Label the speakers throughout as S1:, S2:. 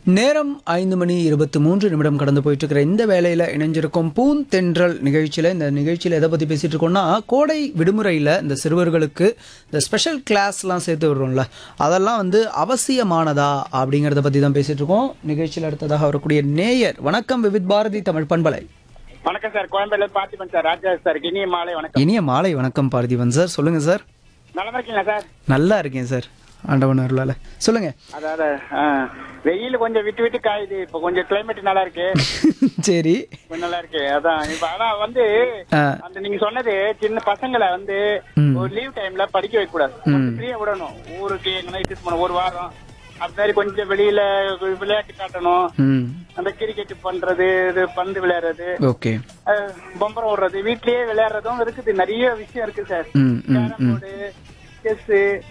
S1: நேரம் ஐந்து மணி இருபத்தி மூன்று நிமிடம் கடந்து போயிட்டு இருக்கிற இந்த வேலையில் இணைஞ்சிருக்கும் பூந்தென்றல் நிகழ்ச்சியில் இந்த நிகழ்ச்சியில் எதை பற்றி பேசிகிட்டு இருக்கோம்னா கோடை விடுமுறையில் இந்த சிறுவர்களுக்கு இந்த ஸ்பெஷல் கிளாஸ்லாம் சேர்த்து விடுறோம்ல அதெல்லாம் வந்து அவசியமானதா அப்படிங்கிறத பற்றி தான் பேசிகிட்டு இருக்கோம் நிகழ்ச்சியில் அடுத்ததாக வரக்கூடிய நேயர் வணக்கம் விவித் பாரதி தமிழ் பண்பலை
S2: வணக்கம் சார் கோயம்பேடுல பார்த்திபன் சார் ராஜா சார் இனிய மாலை வணக்கம்
S1: இனிய மாலை வணக்கம் பார்த்திபன் சார் சொல்லுங்கள் சார்
S2: நல்லா இருக்கீங்களா சார்
S1: நல்லா இருக்கேன் சார் ஆண்டவன் அருளால சொல்லுங்கள்
S2: அதாவது ஆ, வெயில் கொஞ்சம் விட்டு விட்டு காயுது இப்போ கொஞ்சம் கிளைமேட் நல்லா இருக்கு
S1: சரி
S2: கொஞ்சம் நல்லா இருக்கு அதான் இப்ப ஆனா வந்து
S1: ஆ
S2: அந்த நீங்க சொன்னது சின்ன பசங்களை வந்து
S1: ம்.
S2: ஒரு லீவ் டைம்ல படிக்க வைக்க கூடாது ஃப்ரீயா விடணும் ஊருக்கு எங்கன்னா இட்டு போகணும் ஒரு வாரம் அது மாதிரி கொஞ்சம் வெளியில விளையாட்டு காட்டணும்
S1: ம்
S2: அந்த கிரிக்கெட் பண்றது இது பந்து விளையாடுறது
S1: ஓகே
S2: அஹ், பொம்பரம் விடுறது வீட்லயே விளையாடுறதும் இருக்குது நிறைய விஷயம் இருக்கு சார்
S1: ம் ம்
S2: கேரம்
S1: ம்
S2: போர்டு செஸ்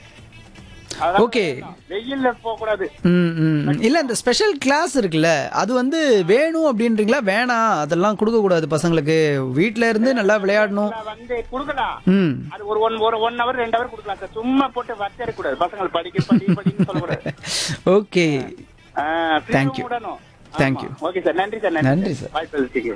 S1: Okay.
S2: வெயில்ல போக கூடாது
S1: ம், ம், ம். இல்ல இந்த ஸ்பெஷல் கிளாஸ் இருக்குல்ல அது வந்து வேணும் அப்படின்றீங்களா வேணாம் அதெல்லாம் கொடுக்க கூடாது பசங்களுக்கு வீட்ல இருந்து நல்லா விளையாடணும்
S2: வந்து குடுக்கலாம்
S1: ம்
S2: அது ஒரு ஒன் ஒரு ஒன் ஹவர் ரெண்டு ஹவர் கொடுக்கலாம் சார் சும்மா போட்டு வச்சே கூடாது பசங்கள் படிக்க படி படின்னு சொல்லக்கூடாது
S1: ஓகே
S2: ஆஹ், freedom
S1: Thank you.
S2: விடணும்.
S1: Thank
S2: ஆமா.
S1: you.
S2: ஓகே சார் நன்றி சார்
S1: நன்றி சார்.
S2: வாய்ப்பு அளித்தீங்க.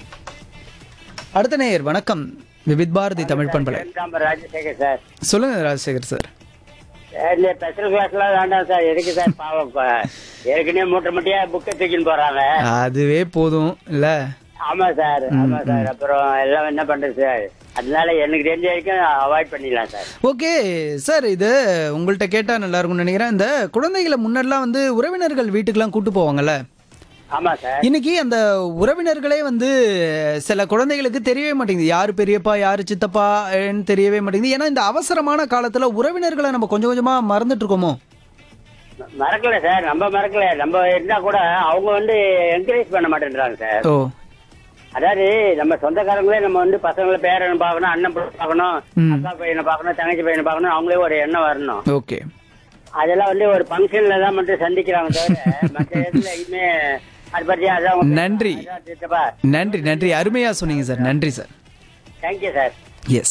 S1: அடுத்த நேயர் வணக்கம் விவித் பாரதி தமிழ் பண்பலை
S3: ராஜசேகர் சார்
S1: சொல்லுங்க ராஜசேகர் சார்
S3: இந்த ஸ்பெஷல் கிளாஸ்லாம் வேண்டாம் சார் எதுக்கு சார் பாவம் இப்ப ஏற்கனவே மூட்டை முட்டையா புக்கை தூக்கின்னு போறாங்க
S1: அதுவே போதும் இல்ல
S3: ஆமா சார் ஆமா சார் அப்புறம் எல்லாம் என்ன பண்றது சார் அதனால எனக்கு தெரிஞ்ச வரைக்கும் அவாய்ட் பண்ணிடலாம் சார்
S1: ஓகே சார் இது உங்கள்கிட்ட கேட்டா நல்லா இருக்கும்னு நினைக்கிறேன் இந்த குழந்தைகளை முன்னாடிலாம் வந்து உறவினர்கள் வீட்டுக்கெல்லாம் கூட்டு போவாங்கல்ல
S3: ஆமா சார்
S1: இன்னைக்கு அந்த உறவினர்களே வந்து சில குழந்தைகளுக்கு தெரியவே மாட்டேங்குது யாரு பெரியப்பா யாரு சித்தப்பா ன்னு தெரியவே மாட்டேங்குது ஏன்னா இந்த அவசரமான காலத்துல உறவினர்களை நம்ம கொஞ்சம் கொஞ்சமா மறந்துட்டு இருக்கோமோ
S3: மறக்கல சார் நம்ம மறக்கல நம்ம இருந்தா கூட அவங்க வந்து என்கரேஜ் பண்ண மாட்டேன்றாங்க சார்
S1: ஓ
S3: அதாவது நம்ம சொந்தக்காரங்களே நம்ம வந்து பசங்களை பேரனை பார்க்கணும் அண்ணன் பிள்ளை பார்க்கணும்
S1: ம்.
S3: அக்கா பையனை பார்க்கணும் தங்கச்சி பையனை பார்க்கணும் அவங்களே ஒரு எண்ணம் வரணும்
S1: ஓகே
S3: அதெல்லாம் வந்து ஒரு ஃபங்க்ஷன்ல தான் மட்டும் சந்திக்கிறாங்க தவிர மற்ற இடத்துல எதுவுமே அது பத்தி அதான் அவங்க-
S1: நன்றி.
S3: அதான் சித்தப்பா
S1: நன்றி நன்றி அருமையா சொன்னீங்க சார் நன்றி சார்
S3: தேங்க்யூ சார்
S1: எஸ்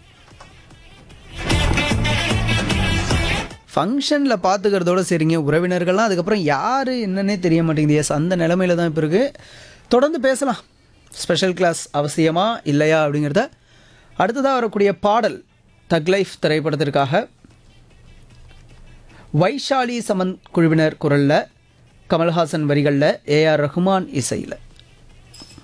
S1: ஃபங்க்ஷனில் பார்த்துக்கிறதோட சரிங்க உறவினர்கள்லாம் அதுக்கப்புறம் யார் என்னன்னே தெரிய மாட்டேங்குது எஸ் அந்த நிலமையில தான் இப்போ இருக்குது தொடர்ந்து பேசலாம் ஸ்பெஷல் கிளாஸ் அவசியமா இல்லையா அப்படிங்கிறத அடுத்ததாக வரக்கூடிய பாடல் தக் லைஃப் திரைப்படத்திற்காக வைஷாலி சமன் குழுவினர் குரலில் கமல்ஹாசன் வரிகளில் ஏஆர் ரஹ்மான் இசையில்